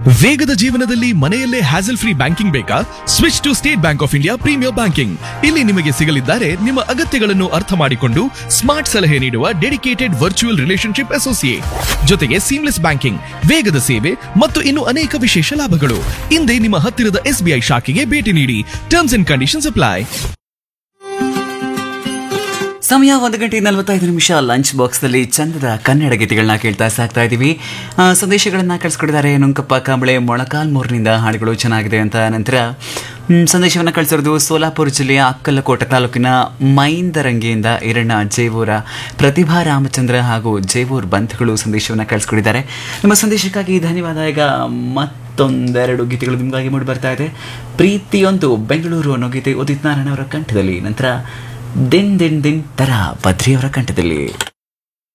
ವೇಗದ ಜೀವನದಲ್ಲಿ ಮನೆಯಲ್ಲೇ ಹ್ಯಾಸಲ್ ಫ್ರೀ ಬ್ಯಾಂಕಿಂಗ್ ಬೇಕಾ switch to State Bank of India premier banking ಇಲ್ಲಿ ನಿಮಗೆ ಸಿಗಲಿದ್ದಾರೆ ನಿಮ್ಮ ಅಗತ್ಯಗಳನ್ನು ಅರ್ಥ ಮಾಡಿಕೊಂಡು ಸ್ಮಾರ್ಟ್ ಸಲಹೆ ನೀಡುವ ಡೆಡಿಕೇಟೆಡ್ ವರ್ಚುವಲ್ ರಿಲೇಶನ್ಶಿಪ್ ಅಸೋಸಿಯೇಟ್ ಜೊತೆಗೆ ಸೀಮ್ಲೆಸ್ ಬ್ಯಾಂಕಿಂಗ್ ವೇಗದ ಸೇವೆ ಮತ್ತು ಇನ್ನು ಅನೇಕ ವಿಶೇಷ ಲಾಭಗಳು ಹಿಂದೆ ನಿಮ್ಮ ಹತ್ತಿರದ ಎಸ್ಬಿಐ ಶಾಖೆಗೆ ಭೇಟಿ ನೀಡಿ ಟರ್ಮ್ಸ್ ಅಂಡ್ ಕಂಡೀಷನ್ಸ್ ಅಪ್ಲೈ ಸಮಯ ಒಂದು ಗಂಟೆ ನಲವತ್ತೈದು ನಿಮಿಷ ಲಂಚ್ ಬಾಕ್ಸ್ನಲ್ಲಿ ಚಂದದ ಕನ್ನಡ ಗೀತೆಗಳನ್ನ ಕೇಳ್ತಾ ಸಾಕ್ತಾ ಇದ್ದೀವಿ ಆ, ಸಂದೇಶಗಳನ್ನ ಕಳಿಸ್ಕೊಟ್ಟಿದ್ದಾರೆ ನುಂಕಪ್ಪ ಕಾಂಬಳೆ ಮೊಳಕಾಲ್ಮೂರಿನಿಂದ ಹಾಡುಗಳು ಚೆನ್ನಾಗಿದೆ ಅಂತ ನಂತರ ಮ್, ಸಂದೇಶವನ್ನು ಕಳಿಸಿರೋದು ಸೋಲಾಪುರ ಜಿಲ್ಲೆಯ ಅಕ್ಕಲಕೋಟ ತಾಲೂಕಿನ ಮೈಂದರಂಗಿಯಿಂದ ಈರಣ್ಣ ಜೇವೂರ ಪ್ರತಿಭಾ ರಾಮಚಂದ್ರ ಹಾಗೂ ಜೇವೂರ್ ಬಂಧುಗಳು ಸಂದೇಶವನ್ನು ಕಳಿಸ್ಕೊಟ್ಟಿದ್ದಾರೆ ನಿಮ್ಮ ಸಂದೇಶಕ್ಕಾಗಿ ಧನ್ಯವಾದ ಈಗ ಮತ್ತೊಂದೆರಡು ಗೀತೆಗಳು ನಿಮಗಾಗಿ ಮೂಡಿ ಬರ್ತಾ ಇದೆ ಪ್ರೀತಿಯೊಂದು ಬೆಂಗಳೂರು ಅನ್ನೋ ಗೀತೆ ಉದಿತ್ ನಾರಾಯಣ ಅವರ ಕಂಠದಲ್ಲಿ ನಂತರ ದಿನ್ ದಿನ್ ದಿನ್ ತರ ಬದ್ರಿಯವರ ಕಂಠದಲ್ಲಿ